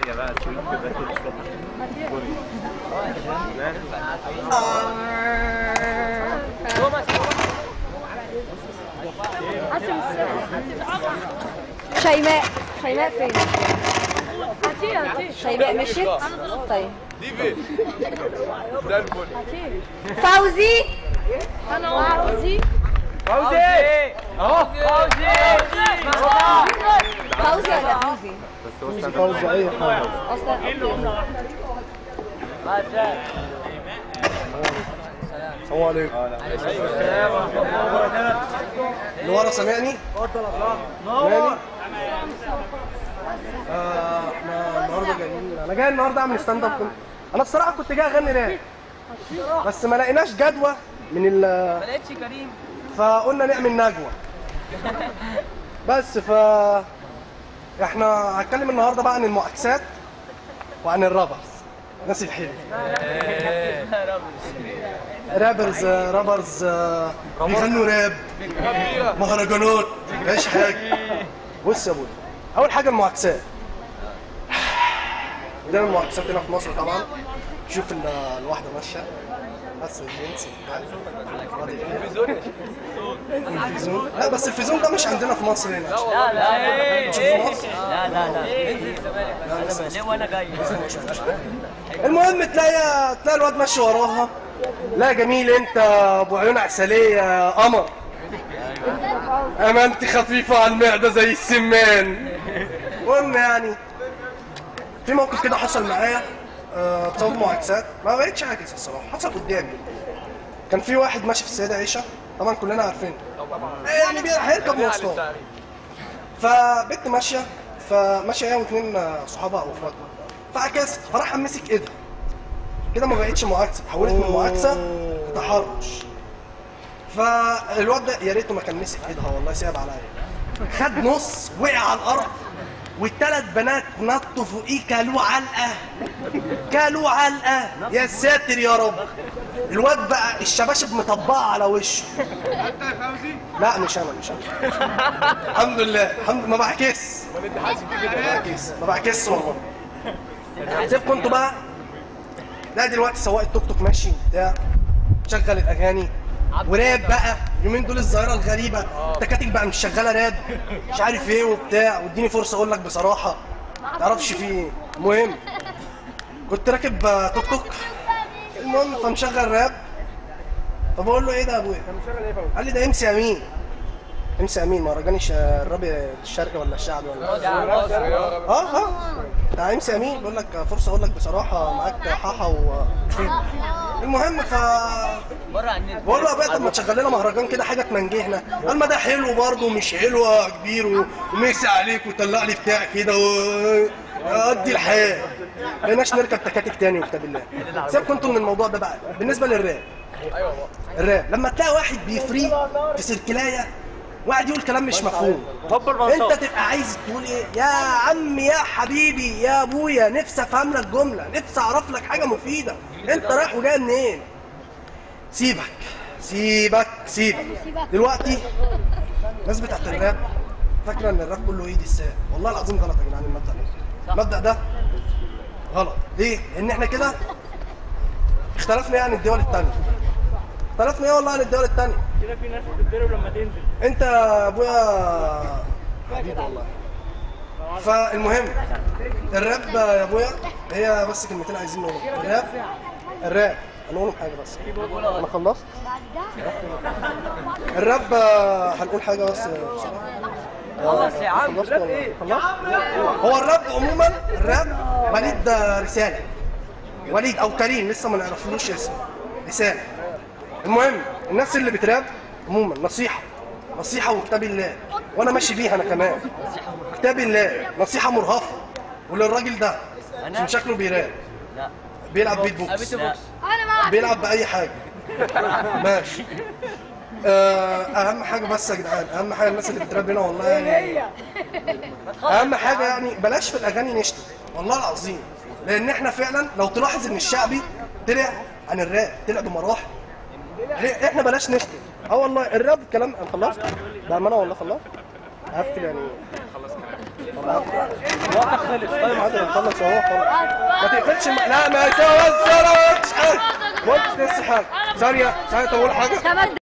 حاجه بقى سلوك كده كل الصبح شيماء شيماء فين؟ شيماء مشيت؟ طيب دي فين؟ ده الفل فوزي فوزي فوزي اهو فوزي فوزي ولا فوزي؟ بس هو استنى فوزي اي حاجه اصلا السلام عليكم اللي ورا سامعني؟ سامعني؟ آه، احنا النهارده جايين انا جاي النهارده اعمل ستاند اب كوميدي انا الصراحه كنت جاي اغني راب بس ما لقيناش جدوى من ال ما لقيتش كريم فقلنا نعمل نجوى بس ف احنا هنتكلم النهارده بقى عن المعاكسات وعن الرابرز الناس الحلوه رابرز آه، رابرز آه، بيغنوا راب مهرجانات مفيهاش حاجه بص يا ابويا اول حاجه المعاكسات عندنا المعاكسات هنا في مصر طبعا شوف ال- الواحده ماشيه بس الجنس الفيزون لا بس الفيزون ده مش عندنا في مصر هنا لا لا مش في مصر لا لا لا ليه وانا جاي المهم تلاقي تلاقي الواد ماشي وراها لا جميل انت ابو عيون عسليه يا قمر اما انت خفيفه على المعده زي السمان المهم يعني في موقف كده حصل معايا آه، بسبب معاكسات ما بقتش عاكس الصراحه حصل قدامي كان في واحد ماشي في السيده عيشه طبعا كلنا عارفين يعني بي- هيركب مواصلات فبنت ماشيه فماشيه هي واثنين صحابها او اخواتها فعكست فراح مسك ايدها كده ما بقتش معاكسه اتحولت من معاكسه لتحرش فالواد ده يا ريته ما كان مسك ايدها والله سيب عليا خد نص وقع على الارض والثلاث بنات نطوا فوقيه كلوه علقه كلوه علقه يا ساتر يا رب الواد بقى الشباشب مطبقه على وشه انت يا فوزي لا مش انا مش انا الحمد لله الحمد ما بعكس امال انت حاسس بيه ما كده بعكس ما بعكس والله سيبكم انتوا بقى لا دلوقتي سواق التوك توك ماشي بتاع شغل الاغاني وراب بقى اليومين دول الظاهره الغريبه التكاتك بقى مش شغاله راب مش عارف ايه وبتاع واديني فرصه اقول لك بصراحه ما تعرفش في ايه المهم كنت راكب آه، توك توك المهم فمشغل راب فبقول له ايه ده يا ابويا قال لي ده ام سي امين ام سي امين مهرجان الش- الراب الشرقي ولا الشعبي ولا اه اه بتاع ام سي امين بيقول لك فرصه اقول لك بصراحه معاك حاحه و المهم ف بره عن النت بقول له يا باشا طب ما تشغل لنا مهرجان كده حاجه تمنجهنا قال ما ده حلو برضه مش حلو يا كبير و- وميسي عليك وطلع لي بتاع كده و قضي الحياه ما بقيناش نركب تكاتك تاني وكتاب الله سيبكم انتوا من الموضوع ده بقى بالنسبه للراب الراب لما تلاقي واحد بيفري في سلكلايه واحد يقول كلام مش مفهوم انت تبقى عايز تقول ايه يا عم يا حبيبي يا ابويا نفسي افهم لك جمله نفسي اعرف لك حاجه مفيده انت رايح وجاي منين سيبك سيبك سيبك دلوقتي الناس بتاعت الراب فاكره ان الراب كله ايدي الساق والله العظيم غلط يا جدعان المبدا ده المبدا ده غلط ليه؟ لان احنا كده اختلفنا يعني الدول التانية اختلفنا ايه والله عن الدول التانية كده في ناس بتتضرب لما تنزل انت يا ابويا حبيبي والله فالمهم الراب يا ابويا هي بس كلمتين عايزين نقولهم الراب الراب هنقولهم حاجه بس انا خلصت الراب آه، هنقول حاجه بس بسرعه خلص يا عم خلصت ولا خلصت هو الراب عموما الراب وليد آه، رساله وليد او كريم لسه ما نعرفلوش اسمه رساله المهم الناس اللي بتراب عموما نصيحه نصيحه وكتاب الله وانا ماشي بيها انا كمان كتاب الله نصيحه مرهفه وللراجل ده عشان شكله بيراب لا بيلعب بيت بوكس لا بيلعب باي حاجه ماشي آه، اهم حاجه بس يا جدعان اهم حاجه الناس اللي بتراب هنا والله يعني اهم حاجه يعني بلاش في الاغاني نشتم والله العظيم لان احنا فعلا لو تلاحظ ان الشعبي طلع عن الراب طلع بمراحل ليه؟ احنا بلاش نشتم اه والله الراب كلام انا خلصت بامانه والله خلصت هقفل يعني وقتك خلص طيب عادل نخلص اهو خلاص ما تقفلش الم... لا ما يساويش ما تقفلش حاجه ما قلتش لسه حاجه ثانيه ثانيه تقول حاجه خمس